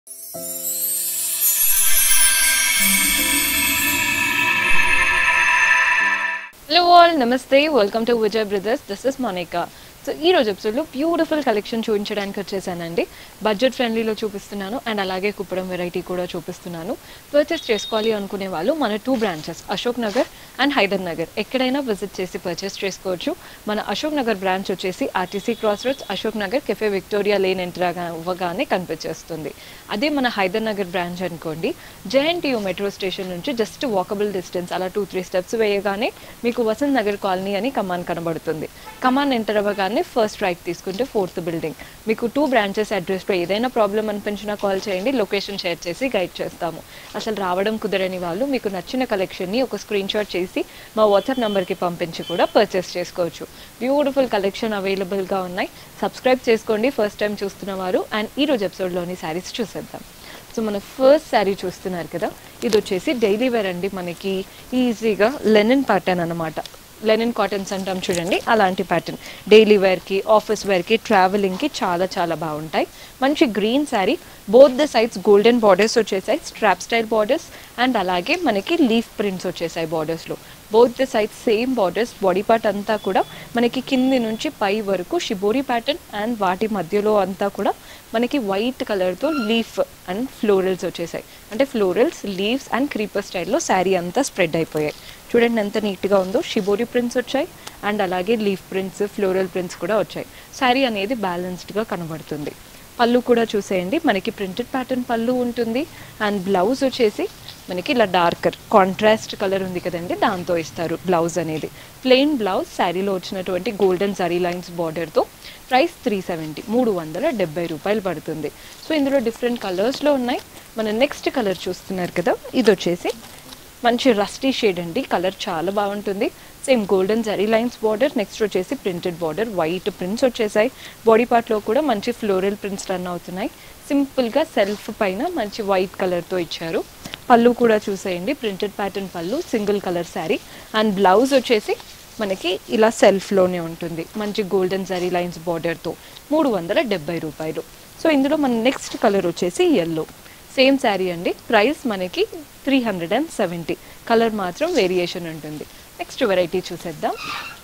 hello all నమస్తే welcome to Vijay brothers this is Monica so ఈ రోజు ఎపిసోడ్లో బ్యూటిఫుల్ కలెక్షన్ చూపించడానికి వచ్చేసానండి బడ్జెట్ ఫ్రెండ్లీలో చూపిస్తున్నాను అండ్ అలాగే కుప్పడం వెరైటీ కూడా చూపిస్తున్నాను పర్చేస్ చేసుకోవాలి అనుకునే వాళ్ళు మన two branches Ashok Nagar and Hyder Nagar ఎక్కడైనా విజిట్ చేసి పర్చేస్ చేసుకోవచ్చు మన అశోక్ నగర్ బ్రాంచ్ వచ్చేసి RTC cross roads Ashok Nagar cafe Victoria lane enter అవ్వగానే కనిపించేస్తుంది అదే మన హైదర్ నగర్ బ్రాంచ్ అనుకోండి జేఎన్టీయూ మెట్రో స్టేషన్ నుంచి జస్ట్ వాకబుల్ డిస్టెన్స్ అలా టూ త్రీ స్టెప్స్ వేయగానే మీకు వసంత్ నగర్ కాలనీ అని కమాన్ కనబడుతుంది కమాన్ ఎంటర్ అవ్వగానే ఫస్ట్ రైట్ తీసుకుంటే ఫోర్త్ బిల్డింగ్ మీకు టూ బ్రాంచెస్ అడ్రస్లో ఏదైనా ప్రాబ్లం అనిపించినా కాల్ చేయండి లొకేషన్ షేర్ చేసి గైడ్ చేస్తాము అసలు రావడం కుదరని వాళ్ళు మీకు నచ్చిన కలెక్షన్ని ఒక స్క్రీన్ షాట్ చేసి మా వాట్సాప్ నెంబర్కి పంపించి కూడా పర్చేస్ చేసుకోవచ్చు బ్యూటిఫుల్ కలెక్షన్ అవైలబుల్గా ఉన్నాయి సబ్స్క్రైబ్ చేసుకోండి ఫస్ట్ టైం చూస్తున్న వారు అండ్ ఈ రోజు ఎపిసోడ్లోని శారీస్ చూసేద్దాం సో మన ఫస్ట్ శారీ చూస్తున్నారు కదా ఇది వచ్చేసి డైలీ వేర్ అండి మనకి ఈజీగా లెనిన్ ప్యాటర్న్ అనమాట లెనిన్ కాటన్స్ అంటాం చూడండి అలాంటి ప్యాటర్న్ డైలీ వేర్కి ఆఫీస్ వేర్కి ట్రావెలింగ్కి చాలా చాలా బాగుంటాయి మంచి green sari both the sides golden borders వచ్చేసాయి స్ట్రాప్ స్టైల్ బార్డర్స్ అండ్ అలాగే మనకి లీఫ్ ప్రింట్స్ వచ్చేసాయి బార్డర్స్లో both the sides same borders body part అంతా కూడా మనకి కింది నుంచి పై వరకు షిబోరి ప్యాటర్న్ అండ్ వాటి మధ్యలో అంతా కూడా మనకి వైట్ కలర్తో లీఫ్ అండ్ ఫ్లోరల్స్ వచ్చేసాయి అంటే ఫ్లోరల్స్ లీవ్స్ అండ్ క్రీపర్ స్టైల్లో శారీ అంతా స్ప్రెడ్ అయిపోయాయి చూడండి ఎంత నీట్గా ఉందో షిబోరి ప్రింట్స్ వచ్చాయి అండ్ అలాగే లీఫ్ ప్రింట్స్ ఫ్లోరల్ ప్రింట్స్ కూడా వచ్చాయి శారీ అనేది బ్యాలెన్స్డ్గా కనబడుతుంది పళ్ళు కూడా చూసేయండి మనకి ప్రింటెడ్ ప్యాటర్న్ పళ్ళు ఉంటుంది అండ్ బ్లౌజ్ వచ్చేసి మనకి ఇలా డార్కర్ కాంట్రాస్ట్ కలర్ ఉంది కదండి దాంతో ఇస్తారు బ్లౌజ్ అనేది ప్లెయిన్ బ్లౌజ్ శారీలో వచ్చినటువంటి గోల్డెన్ జరీ లైన్స్ బార్డర్తో ప్రైస్ త్రీ సెవెంటీ మూడు వందల డెబ్బై రూపాయలు పడుతుంది సో ఇందులో డిఫరెంట్ కలర్స్లో ఉన్నాయి మన నెక్స్ట్ కలర్ చూస్తున్నారు కదా ఇది వచ్చేసి మంచి రస్టీ షేడ్ అండి కలర్ చాలా బాగుంటుంది same golden zari lines border next వచ్చేసి ప్రింటెడ్ బార్డర్ వైట్ ప్రింట్స్ వచ్చేసాయి బాడీ పార్ట్లో కూడా మంచి ఫ్లోరల్ ప్రింట్స్ రన్ అవుతున్నాయి సింపుల్గా సెల్ఫ్ పైన మంచి వైట్ కలర్తో ఇచ్చారు పళ్ళు కూడా చూసేయండి ప్రింటెడ్ ప్యాటర్న్ పళ్ళు single colour sari and blouse వచ్చేసి మనకి ఇలా సెల్ఫ్లోనే ఉంటుంది మంచి గోల్డెన్ జరీ లైన్స్ బార్డర్తో మూడు వందల డెబ్బై రూపాయలు సో ఇందులో మన నెక్స్ట్ కలర్ వచ్చేసి ఎల్లో సేమ్ శారీ అండి ప్రైస్ మనకి three hundred and seventy colour మాత్రం వేరియేషన్ ఉంటుంది నెక్స్ట్ వెరైటీ చూసేద్దాం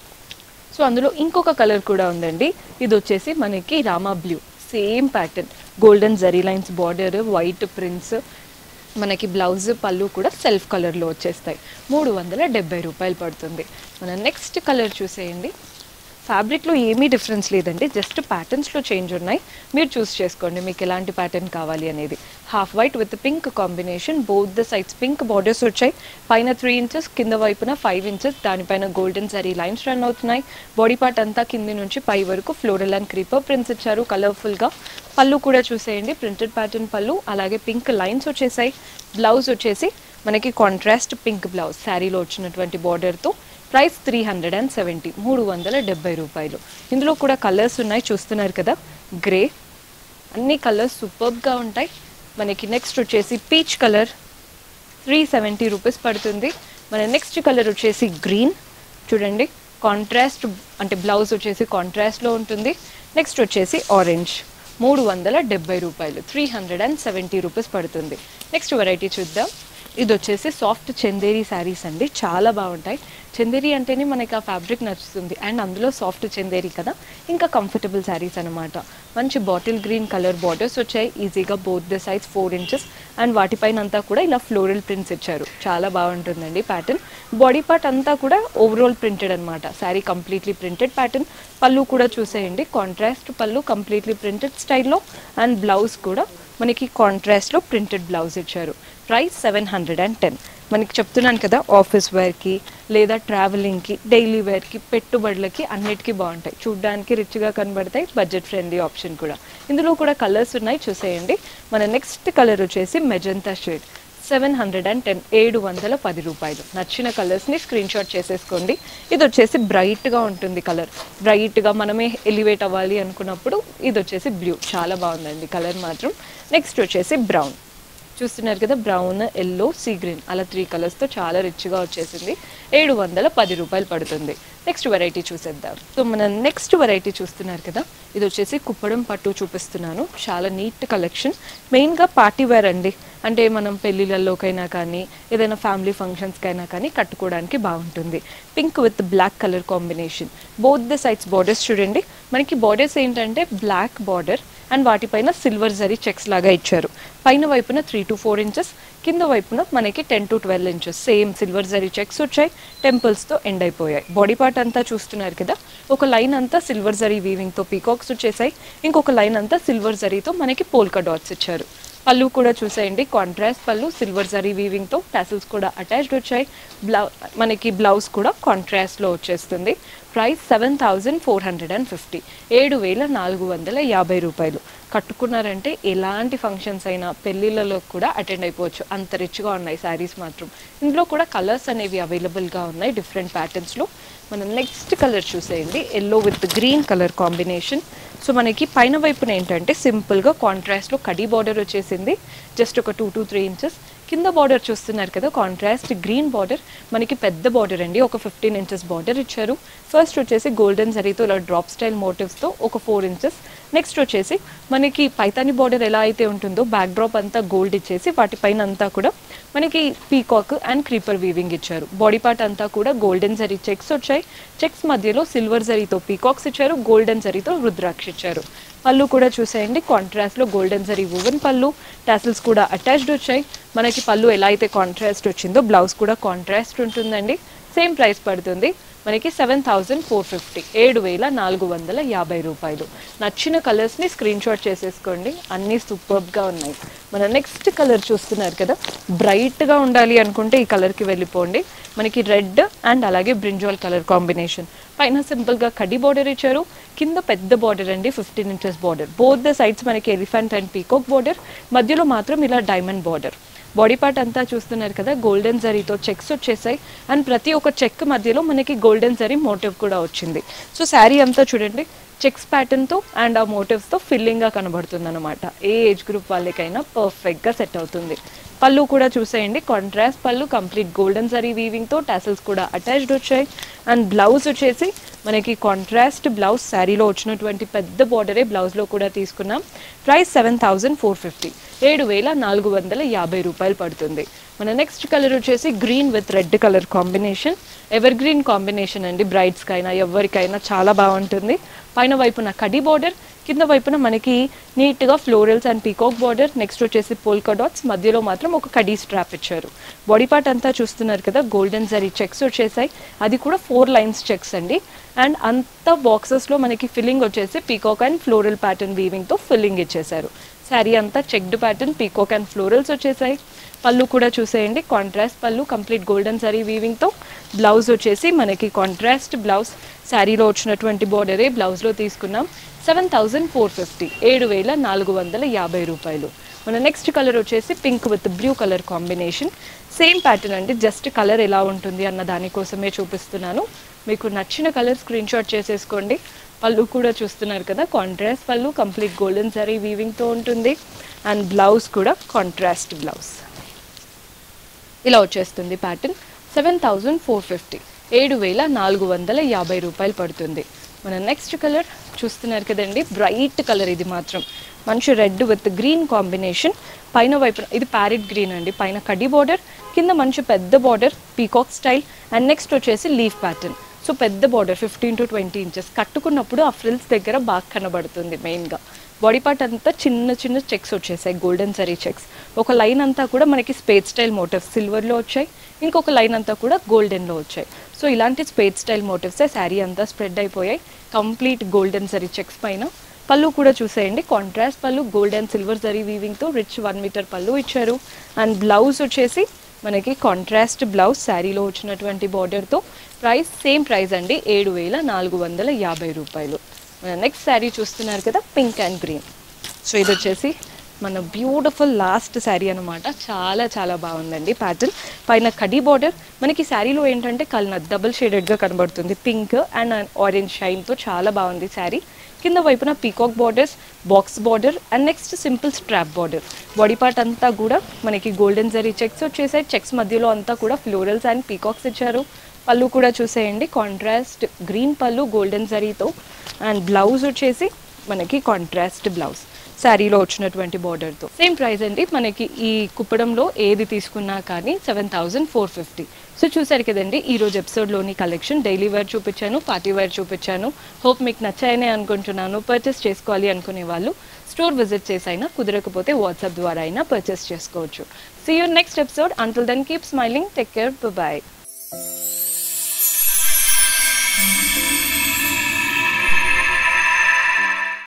సో అందులో ఇంకొక కలర్ కూడా ఉందండి ఇది వచ్చేసి మనకి Rama blue same pattern golden zari lines border white prints మనకి బ్లౌజ్ పళ్ళు కూడా సెల్ఫ్ కలర్లో వచ్చేస్తాయి మూడు వందల డెబ్బై రూపాయలు పడుతుంది మన నెక్స్ట్ కలర్ చూసేయండి ఫ్యాబ్రిక్లో ఏమీ డిఫరెన్స్ లేదండి జస్ట్ ప్యాటర్న్స్లో చేంజ్ ఉన్నాయి మీరు చూస్ చేసుకోండి మీకు ఎలాంటి ప్యాటర్న్ కావాలి అనేది half white with pink combination both the sides pink borders వచ్చాయి పైన త్రీ ఇంచెస్ కింద వైపున ఫైవ్ ఇంచెస్ దానిపైన గోల్డెన్ సరీ లైన్స్ రన్ అవుతున్నాయి బాడీ పార్ట్ అంతా కింది నుంచి పై వరకు ఫ్లోరల్ అండ్ క్రీపర్ ప్రింట్స్ ఇచ్చారు కలర్ఫుల్గా పళ్ళు కూడా చూసేయండి ప్రింటెడ్ ప్యాటర్న్ పళ్ళు అలాగే పింక్ లైన్స్ వచ్చేసాయి బ్లౌజ్ వచ్చేసి మనకి కాంట్రాస్ట్ పింక్ బ్లౌజ్ శారీలో వచ్చినటువంటి బార్డర్తో price three hundred and seventy మూడు వందల డెబ్బై రూపాయలు ఇందులో కూడా కలర్స్ ఉన్నాయి చూస్తున్నారు కదా గ్రే అన్ని కలర్స్ సూపర్గా ఉంటాయి మనకి నెక్స్ట్ వచ్చేసి peach colour three seventy rupees పడుతుంది మన నెక్స్ట్ కలర్ వచ్చేసి గ్రీన్ చూడండి కాంట్రాస్ట్ అంటే బ్లౌజ్ వచ్చేసి కాంట్రాస్ట్లో ఉంటుంది నెక్స్ట్ వచ్చేసి ఆరెంజ్ మూడు వందల డెబ్బై రూపాయలు three hundred and seventy rupees పడుతుంది నెక్స్ట్ వెరైటీ చూద్దాం ఇది వచ్చేసి సాఫ్ట్ చందేరి శారీస్ అండి చాలా బాగుంటాయి చందేరి అంటేనే మనకి ఆ ఫ్యాబ్రిక్ నచ్చుతుంది అండ్ అందులో సాఫ్ట్ చందేరి కదా ఇంకా కంఫర్టబుల్ శారీస్ అనమాట మంచి బాటిల్ గ్రీన్ కలర్ బార్డర్స్ వచ్చాయి ఈజీగా both the size four inches and వాటిపైన అంతా కూడా ఇలా ఫ్లోరల్ ప్రింట్స్ ఇచ్చారు చాలా బాగుంటుందండి ప్యాటర్న్ బాడీ పార్ట్ అంతా కూడా ఓవరాల్ ప్రింటెడ్ అనమాట శారీ కంప్లీట్లీ ప్రింటెడ్ ప్యాటర్న్ పళ్ళు కూడా చూసేయండి కాంట్రాస్ట్ పళ్ళు కంప్లీట్లీ ప్రింటెడ్ స్టైల్లో అండ్ బ్లౌజ్ కూడా మనకి కాంట్రాస్ట్లో ప్రింటెడ్ బ్లౌజ్ ఇచ్చారు price seven hundred and ten మనకి చెప్తున్నాను కదా ఆఫీస్ వేర్కి లేదా ట్రావెలింగ్కి డైలీ వేర్కి పెట్టుబడులకి అన్నిటికీ బాగుంటాయి చూడ్డానికి రిచ్గా కనబడతాయి బడ్జెట్ ఫ్రెండ్లీ ఆప్షన్ కూడా ఇందులో కూడా కలర్స్ ఉన్నాయి చూసేయండి మన నెక్స్ట్ కలర్ వచ్చేసి magenta shade seven hundred and ten ఏడు వందల పది రూపాయలు నచ్చిన కలర్స్ని స్క్రీన్ షాట్ చేసేసుకోండి ఇది వచ్చేసి బ్రైట్గా ఉంటుంది కలర్ బ్రైట్గా మనమే ఎలివేట్ అవ్వాలి అనుకున్నప్పుడు ఇది వచ్చేసి బ్లూ చాలా బాగుందండి కలర్ మాత్రం నెక్స్ట్ వచ్చేసి బ్రౌన్ చూస్తున్నారు కదా బ్రౌన్ ఎల్లో సీ గ్రీన్ అలా త్రీ కలర్స్తో చాలా రిచ్గా వచ్చేసింది ఏడు వందల పది రూపాయలు పడుతుంది నెక్స్ట్ వెరైటీ చూసేద్దాం సో మన నెక్స్ట్ వెరైటీ చూస్తున్నారు కదా ఇది వచ్చేసి కుప్పడం పట్టు చూపిస్తున్నాను చాలా నీట్ కలెక్షన్ మెయిన్గా పార్టీ వేర్ అండి అంటే మనం పెళ్ళిళ్ళలోకైనా కానీ ఏదైనా ఫ్యామిలీ ఫంక్షన్స్కైనా కానీ కట్టుకోవడానికి బాగుంటుంది pink with black colour combination both the sides borders చూడండి మనకి బార్డర్స్ ఏంటంటే బ్లాక్ బార్డర్ అండ్ వాటిపైన సిల్వర్ జరీ చెక్స్ లాగా ఇచ్చారు పైన వైపున త్రీ టు ఫోర్ ఇంచెస్ కింద వైపున మనకి ten to twelve inches same silver zari checks వచ్చాయి టెంపుల్స్తో ఎండ్ అయిపోయాయి బాడీ పార్ట్ అంతా చూస్తున్నారు కదా ఒక లైన్ అంతా సిల్వర్ జరీ వీవింగ్తో పీకాక్స్ వచ్చేసాయి ఇంకొక లైన్ అంతా సిల్వర్ జరీతో మనకి పోల్కా డాట్స్ ఇచ్చారు పళ్ళు కూడా చూసేయండి కాంట్రాస్ట్ పళ్ళు సిల్వర్ జరీ వీవింగ్తో టాసిల్స్ కూడా అటాచ్డ్ వచ్చాయి బ్లౌ మనకి బ్లౌజ్ కూడా కాంట్రాస్ట్లో వచ్చేస్తుంది price seven thousand four hundred and fifty ఏడు వేల నాలుగు వందల యాభై రూపాయలు కట్టుకున్నారంటే ఎలాంటి ఫంక్షన్స్ అయినా పెళ్ళిళ్ళలో కూడా అటెండ్ అయిపోవచ్చు అంత రిచ్గా ఉన్నాయి శారీస్ మాత్రం ఇందులో కూడా కలర్స్ అనేవి అవైలబుల్గా ఉన్నాయి డిఫరెంట్ ప్యాటర్న్స్లో మనం నెక్స్ట్ కలర్ చూసేయండి yellow with green colour combination so మనకి పైన వైపున ఏంటంటే సింపుల్గా కాంట్రాస్ట్లో కడీ బార్డర్ వచ్చేసింది జస్ట్ ఒక టూ టు త్రీ ఇంచెస్ కింద బార్డర్ చూస్తున్నారు కదా కాంట్రాస్ట్ గ్రీన్ బార్డర్ మనకి పెద్ద బార్డర్ అండి ఒక ఫిఫ్టీన్ ఇంచెస్ బార్డర్ ఇచ్చారు ఫస్ట్ వచ్చేసి గోల్డెన్ జరీతో ఇలా డ్రాప్ స్టైల్ మోటివ్స్తో ఒక ఫోర్ ఇంచెస్ నెక్స్ట్ వచ్చేసి మనకి పైతాని బార్డర్ ఎలా అయితే ఉంటుందో బ్యాక్ డ్రాప్ అంతా గోల్డ్ ఇచ్చేసి వాటిపైన అంతా కూడా మనకి పీకాక్ అండ్ క్రీపర్ వీవింగ్ ఇచ్చారు బాడీ పార్ట్ అంతా కూడా గోల్డెన్ జరీ చెక్స్ వచ్చాయి చెక్స్ మధ్యలో సిల్వర్ జరీతో పీకాక్స్ ఇచ్చారు గోల్డెన్ జరీతో రుద్రాక్ష ఇచ్చారు పళ్ళు కూడా చూసేయండి కాంట్రాస్ట్లో గోల్డెన్ జరీ వువెన్ పళ్ళు టాసిల్స్ కూడా అటాచ్డ్ వచ్చాయి మనకి పళ్ళు ఎలా అయితే కాంట్రాస్ట్ వచ్చిందో బ్లౌజ్ కూడా కాంట్రాస్ట్ ఉంటుందండి సేమ్ ప్రైస్ పడుతుంది మనకి సెవెన్ థౌజండ్ ఫోర్ ఫిఫ్టీ ఏడు వేల నాలుగు వందల యాభై రూపాయలు నచ్చిన కలర్స్ని స్క్రీన్ షాట్ చేసేసుకోండి అన్నీ సూపర్గా ఉన్నాయి మన నెక్స్ట్ కలర్ చూస్తున్నారు కదా బ్రైట్గా ఉండాలి అనుకుంటే ఈ కలర్కి వెళ్ళిపోండి మనకి రెడ్ అండ్ అలాగే బ్రింజాల్ కలర్ కాంబినేషన్ పైన సింపుల్గా కడ్డీ బార్డర్ ఇచ్చారు కింద పెద్ద బార్డర్ అండి fifteen inches border both the sides మనకి ఎలిఫెంట్ అండ్ పీకాక్ బార్డర్ మధ్యలో మాత్రం ఇలా డైమండ్ బార్డర్ బాడీ పార్ట్ అంతా చూస్తున్నారు కదా గోల్డెన్ జరీతో చెక్స్ వచ్చేసాయి అండ్ ప్రతి ఒక్క చెక్ మధ్యలో మనకి గోల్డెన్ జరీ మోటివ్ కూడా వచ్చింది సో శారీ అంతా చూడండి చెక్స్ ప్యాటర్న్తో అండ్ ఆ మోటివ్స్తో ఫిల్లింగ్గా కనబడుతుంది అనమాట ఏ ఏజ్ గ్రూప్ వాళ్ళకైనా పర్ఫెక్ట్గా సెట్ అవుతుంది పళ్ళు కూడా చూసేయండి కాంట్రాస్ట్ పళ్ళు కంప్లీట్ గోల్డెన్ జరీ వీవింగ్తో టాసిల్స్ కూడా అటాచ్డ్ వచ్చాయి అండ్ బ్లౌజ్ వచ్చేసి మనకి కాంట్రాస్ట్ బ్లౌజ్ శారీలో వచ్చినటువంటి పెద్ద బార్డరే బ్లౌజ్లో కూడా తీసుకున్నాం price seven thousand four fifty ఏడు వేల నాలుగు వందల యాభై రూపాయలు పడుతుంది మన నెక్స్ట్ కలర్ వచ్చేసి green with red colour combination ever green combination అండి బ్రైడ్స్కైనా ఎవరికైనా చాలా బాగుంటుంది పైన వైపున కడి బార్డర్ కింద వైపున మనకి నీట్గా florals and peacock border next వచ్చేసి పోల్కా డాట్స్ మధ్యలో మాత్రం ఒక కడీ స్ట్రాప్ ఇచ్చారు బాడీ పార్ట్ అంతా చూస్తున్నారు కదా గోల్డెన్ జరీ చెక్స్ వచ్చేసాయి అది కూడా ఫోర్ లైన్స్ చెక్స్ అండి అండ్ అంత బాక్సెస్లో మనకి ఫిల్లింగ్ వచ్చేసి పీకాక్ అండ్ ఫ్లోరల్ ప్యాటర్న్ వీవింగ్తో ఫిల్లింగ్ ఇచ్చేసారు శారీ అంతా checked pattern peacock and florals వచ్చేసాయి పళ్ళు కూడా చూసేయండి కాంట్రాస్ట్ పళ్ళు కంప్లీట్ గోల్డెన్ సారీ వీవింగ్తో బ్లౌజ్ వచ్చేసి మనకి కాంట్రాస్ట్ బ్లౌజ్ శారీలో వచ్చినటువంటి బార్డరే బ్లౌజ్లో తీసుకున్నాం సెవెన్ థౌజండ్ ఫోర్ ఫిఫ్టీ ఏడు వేల నాలుగు వందల యాభై రూపాయలు మన నెక్స్ట్ కలర్ వచ్చేసి pink with blue colour combination same pattern అండి జస్ట్ కలర్ ఎలా ఉంటుంది అన్న దానికోసమే చూపిస్తున్నాను మీకు నచ్చిన కలర్ స్క్రీన్ షాట్ చేసేసుకోండి పళ్ళు కూడా చూస్తున్నారు కదా కాంట్రాస్ట్ పళ్ళు కంప్లీట్ గోల్డెన్ సారీ వీవింగ్తో ఉంటుంది అండ్ బ్లౌజ్ కూడా కాంట్రాస్ట్ బ్లౌజ్ ఇలా వచ్చేస్తుంది pattern seven thousand four fifty ఏడు వేల నాలుగు వందల యాభై రూపాయలు పడుతుంది మన నెక్స్ట్ కలర్ చూస్తున్నారు కదండి బ్రైట్ కలర్ ఇది మాత్రం మంచి రెడ్ విత్ గ్రీన్ కాంబినేషన్ పైన వైపు ఇది ప్యారెట్ గ్రీన్ అండి పైన కడ్డీ బార్డర్ కింద మంచి పెద్ద border peacock style and next వచ్చేసి లీఫ్ ప్యాటర్న్ సో పెద్ద border fifteen to twenty inches కట్టుకున్నప్పుడు ఆ ఫ్రిల్స్ దగ్గర బాగా కనబడుతుంది మెయిన్గా బాడీ పార్ట్ అంతా చిన్న చిన్న చెక్స్ వచ్చేసాయి గోల్డెన్ సరీ చెక్స్ ఒక లైన్ అంతా కూడా మనకి స్పేడ్ స్టైల్ మోటివ్స్ సిల్వర్లో వచ్చాయి ఇంకొక లైన్ అంతా కూడా గోల్డెన్లో వచ్చాయి సో ఇలాంటి స్పేడ్ స్టైల్ మోటివ్సే శారీ అంతా స్ప్రెడ్ అయిపోయాయి కంప్లీట్ గోల్డెన్ సరీ చెక్స్ పైన పళ్ళు కూడా చూసేయండి కాంట్రాస్ట్ పళ్ళు గోల్డ్ అండ్ సిల్వర్ జరీ వీవింగ్తో రిచ్ వన్ మీటర్ పళ్ళు ఇచ్చారు అండ్ బ్లౌజ్ వచ్చేసి మనకి కాంట్రాస్ట్ బ్లౌజ్ శారీలో వచ్చినటువంటి బార్డర్తో ప్రైస్ సేమ్ ప్రైస్ అండి ఏడు వేల నాలుగు వందల యాభై రూపాయలు మన నెక్స్ట్ శారీ చూస్తున్నారు కదా పింక్ అండ్ గ్రీన్ సో ఇది వచ్చేసి మన బ్యూటిఫుల్ లాస్ట్ శారీ అనమాట చాలా చాలా బాగుందండి ప్యాటర్న్ పైన కడీ బార్డర్ మనకి శారీలో ఏంటంటే కలర్ డబుల్ షేడెడ్గా కనబడుతుంది పింక్ అండ్ ఆరెంజ్ షైన్తో చాలా బాగుంది శారీ కింద వైపున peacock borders box border and next simple strap border body part అంతా కూడా మనకి గోల్డెన్ జరీ చెక్స్ వచ్చేసాయి చెక్స్ మధ్యలో అంతా కూడా ఫ్లోరల్స్ అండ్ పీకాక్స్ ఇచ్చారు పళ్ళు కూడా చూసేయండి కాంట్రాస్ట్ గ్రీన్ పళ్ళు గోల్డెన్ జరీతో అండ్ బ్లౌజ్ వచ్చేసి మనకి కాంట్రాస్ట్ బ్లౌజ్ శారీలో వచ్చినటువంటి బార్డర్తో సేమ్ ప్రైస్ అండి మనకి ఈ కుప్పడంలో ఏది తీసుకున్నా కానీ seven thousand four fifty so చూసారు కదండి ఈ రోజు ఎపిసోడ్లోని కలెక్షన్ డైలీ వేర్ చూపించాను పార్టీ వేర్ చూపించాను హోప్ మీకు నచ్చాయనే అనుకుంటున్నాను పర్చేస్ చేసుకోవాలి అనుకునే వాళ్ళు స్టోర్ విజిట్ చేసి అయినా కుదరకపోతే వాట్సాప్ ద్వారా అయినా పర్చేస్ చేసుకోవచ్చు see you next episode until then keep smiling take care bye